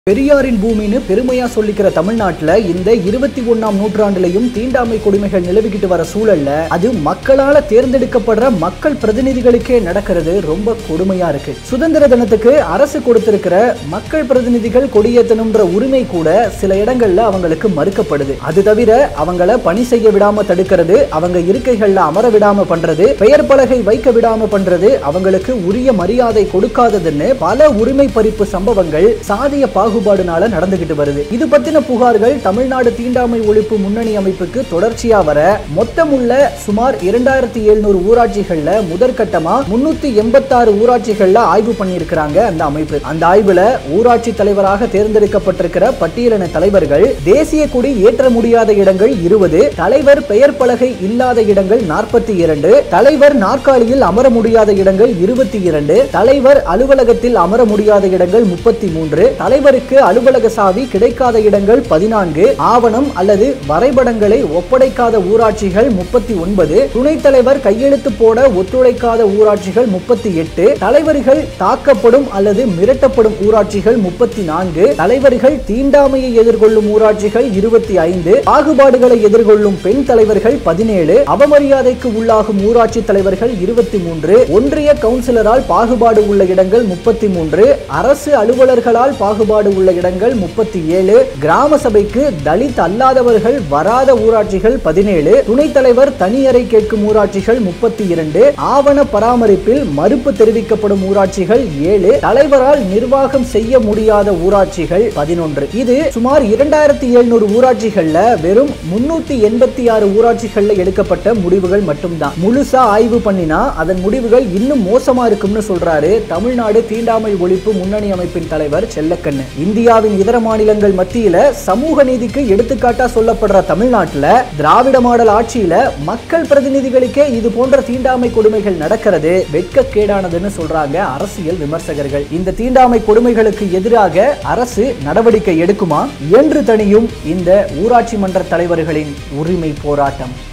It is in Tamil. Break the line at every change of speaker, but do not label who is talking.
பெரியாரின் பூமின்னு பெருமையா சொல்லிக்கிற தமிழ்நாட்டுல இந்த இருபத்தி ஒண்ணாம் நூற்றாண்டுலயும் தீண்டாமை கொடுமைகள் நிலவிக்கிட்டு வர சூழல்ல அது மக்களால தேர்ந்தெடுக்கப்படுற மக்கள் பிரதிநிதிகளுக்கே நடக்கிறது ரொம்ப கொடுமையா இருக்கு சுதந்திர தினத்துக்கு அரசு கொடுத்திருக்கிற மக்கள் பிரதிநிதிகள் கொடியேற்றணும்ன்ற உரிமை கூட சில இடங்கள்ல அவங்களுக்கு மறுக்கப்படுது அது தவிர அவங்கள பணி செய்ய விடாம தடுக்கிறது அவங்க இருக்கைகள்ல அமர விடாம பண்றது பெயர் பலகை வைக்க விடாம பண்றது அவங்களுக்கு உரிய மரியாதை கொடுக்காததுன்னு பல உரிமை பறிப்பு சம்பவங்கள் சாதிய பாகுபாடுனால நடந்துகிட்டு வருது இது பத்தின புகார்கள் தமிழ்நாடு தீண்டாமை ஒழிப்பு முன்னணி அமைப்புக்கு தொடர்ச்சியா வர மொத்தமுள்ள சுமார் இரண்டாயிரத்தி எழுநூறு ஊராட்சிகள்ல முதற்கட்டமா முன்னூத்தி எண்பத்தாறு ஊராட்சிகள்ல ஆய்வு பண்ணியிருக்கிறாங்க அந்த அமைப்பு அந்த ஆய்வுல ஊராட்சி தலைவராக தேர்ந்தெடுக்கப்பட்டிருக்கிற பட்டியலின தலைவர்கள் தேசிய கொடி ஏற்ற முடியாத இடங்கள் இருபது தலைவர் பெயர் பலகை இல்லாத இடங்கள் நாற்பத்தி இரண்டு தலைவர் நாற்காலியில் அமர முடியாத இடங்கள் இருபத்தி இரண்டு தலைவர் அலுவலகத்தில் அமர முடியாத இடங்கள் முப்பத்தி மூன்று தலைவருக்கு அலுவலக சாவி கிடைக்காத இடங்கள் பதினான்கு ஆவணம் அல்லது வரைபடங்களை ஒப்படைக்காத ஊராட்சிகள் முப்பத்தி ஒன்பது துணைத் தலைவர் கையெழுத்து போட ஒத்துழைக்காத ஊராட்சிகள் முப்பத்தி எட்டு தலைவர்கள் தாக்கப்படும் அல்லது மிரட்டப்படும் ஊராட்சிகள் முப்பத்தி நான்கு தலைவர்கள் தீண்டாமையை எதிர்கொள்ளும் ஊராட்சிகள் இருபத்தி ஐந்து பாகுபாடுகளை எதிர்கொள்ளும் பெண் தலைவர்கள் பதினேழு அவமரியாதைக்கு உள்ளாகும் ஊராட்சி தலைவர்கள் இருபத்தி மூன்று ஒன்றிய கவுன்சிலரால் பாகுபாடு உள்ள இடங்கள் முப்பத்தி மூன்று அரசு அலுவலர்களால் பாகுபாடு உள்ள இடங்கள் முப்பத்தி ஏழு கிராம சபைக்கு தலித் அல்லாதவர்கள் வராத ஊராட்சிகள் பதினேழு துணைத் தலைவர் தனியறை கேட்கும் ஊராட்சிகள் முப்பத்தி இரண்டு ஆவண பராமரிப்பில் மறுப்பு தெரிவிக்கப்படும் ஊராட்சிகள் ஏழு தலைவரால் நிர்வாகம் செய்ய முடியாத ஊராட்சிகள் பதினொன்று இது சுமார் இரண்டாயிரத்தி எழுநூறு ஊராட்சிகள்ல வெறும் முன்னூத்தி எண்பத்தி ஆறு ஊராட்சிகள்ல எடுக்கப்பட்ட முடிவுகள் மட்டும்தான் முழுசா ஆய்வு பண்ணினா அதன் முடிவுகள் இன்னும் மோசமா இருக்கும்னு சொல்றாரு தமிழ்நாடு தீண்டாமை ஒழிப்பு முன்னணி அமைப்பின் தலைவர் செல்லக்கண்ணு இந்தியாவின் இதர மாநிலங்கள் மத்தியில சமூக நீதிக்கு எடுத்துக்காட்டா சொல்லப்படுற தமிழ்நாட்டுல திராவிட மாடல் ஆட்சியில மக்கள் பிரதிநிதிகளுக்கே இது போன்ற தீண்டாமை கொடுமைகள் நடக்கிறது வெட்கக்கேடானதுன்னு சொல்றாங்க அரசியல் விமர்சகர்கள் இந்த தீண்டாமை கொடுமைகளுக்கு எதிராக அரசு நடவடிக்கை எடுக்குமா என்று தனியும் இந்த ஊராட்சி மன்ற தலைவர்களின் உரிமை போராட்டம்